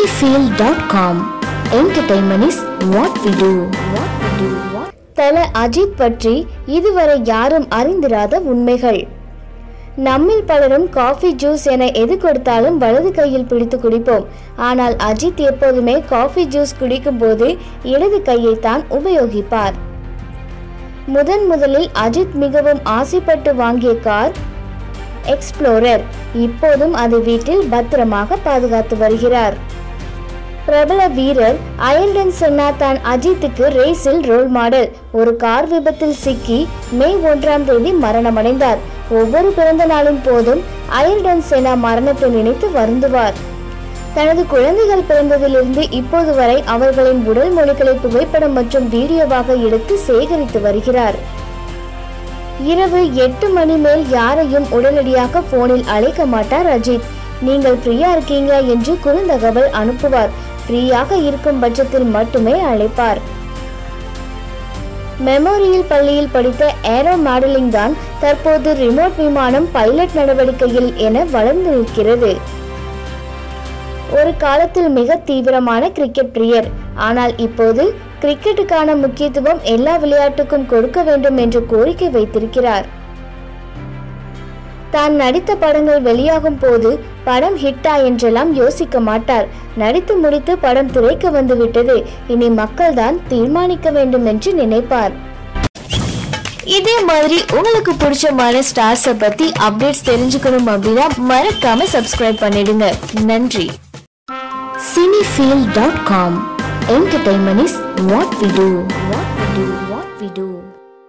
Cinefield.com Entertainment is what we do. What we do. What தல அஜித் பற்றி இதுவரை யாரும் அறிந்திராத உண்மைகள் நம்மில் பலரும் காஃபி ஜூஸ் என எது கொடுத்தாலும் வலது கையில் பிடித்து குடிப்போம் ஆனால் அஜித் எப்போதுமே காஃபி ஜூஸ் குடிக்கும் போது இடது கையை தான் உபயோகிப்பார் முதன் முதலில் அஜித் மிகவும் ஆசைப்பட்டு வாங்கிய கார் எக்ஸ்ப்ளோரர் இப்போதும் அது வீட்டில் பத்திரமாக பாதுகாத்து வருகிறார் பிரபல வீரர் அயல்டன் சென்னா தான் அஜித்துக்கு ரேஸில் ரோல் மாடல் ஒரு கார் விபத்தில் சிக்கி மே ஒன்றாம் தேதி மரணமடைந்தார் ஒவ்வொரு பிறந்த நாளின் போதும் அயல்டன் சென்னா மரணத்தை நினைத்து வருந்துவார் தனது குழந்தைகள் பிறந்ததிலிருந்து இப்போது வரை அவர்களின் உடல் மொழிகளை புகைப்படம் மற்றும் வீடியோவாக எடுத்து சேகரித்து வருகிறார் இரவு எட்டு மணி மேல் யாரையும் உடனடியாக போனில் அழைக்க மாட்டார் அஜித் நீங்கள் ஃப்ரீயா இருக்கீங்க என்று குறுந்தகவல் அனுப்புவார் ஃப்ரீயாக இருக்கும் பட்சத்தில் மட்டுமே அழைப்பார் மெமோரியல் பள்ளியில் படித்த ஏரோ மாடலிங் தான் தற்போது ரிமோட் விமானம் பைலட் நடவடிக்கையில் என வளர்ந்து நிற்கிறது ஒரு காலத்தில் மிக தீவிரமான கிரிக்கெட் பிரியர் ஆனால் இப்போது கிரிக்கெட்டுக்கான முக்கியத்துவம் எல்லா விளையாட்டுக்கும் கொடுக்க வேண்டும் என்று கோரிக்கை வைத்திருக்கிறார் தான் நடித்த படங்கள் வெளியாகும் போது படம் ஹிட்டா என்றெல்லாம் யோசிக்க மாட்டார் நடித்து முடித்து படம் திரைக்கு வந்து விட்டது இனி மக்கள்தான் தீர்மானிக்க வேண்டும் என்று நினைப்பார் இதே மாதிரி உங்களுக்கு பிடிச்சமான ஸ்டார்ஸை பத்தி அப்டேட்ஸ் தெரிஞ்சுக்கணும் அப்படின்னா மறக்காம சப்ஸ்கிரைப் பண்ணிடுங்க நன்றி Cinefield.com Entertainment is what we do. What we do. What we do.